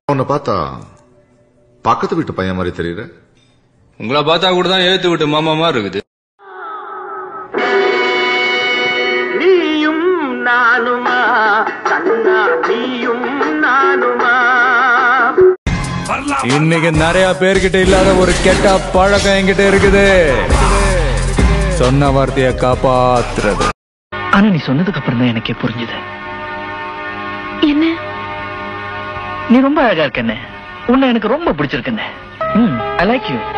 உன்னை பார்த்தா பக்கத்து வீட்டு பையன் மாதிரி தெரியுற உங்களை பார்த்தா கூட தான் ஏத்து விட்டு மாமா மாதிரி இருக்குது நீயும் நானுமா கண்ணா நீயும் நானுமா இன்னைக்கு நிறைய பேர்கிட்ட இல்லாத ஒரு கெட்ட பழக்கம் என்கிட்ட இருக்குது சொன்ன வார்த்தைய காப்பாத்துறது ஆனா நீ சொன்னதுக்கு அப்புறம் தான் எனக்கே புரிஞ்சுது என்ன நீ ரொம்ப அழகா இருக்கண்ணே உன்னை எனக்கு ரொம்ப பிடிச்சிருக்கண்ணே ம் ஐ லைக் யூ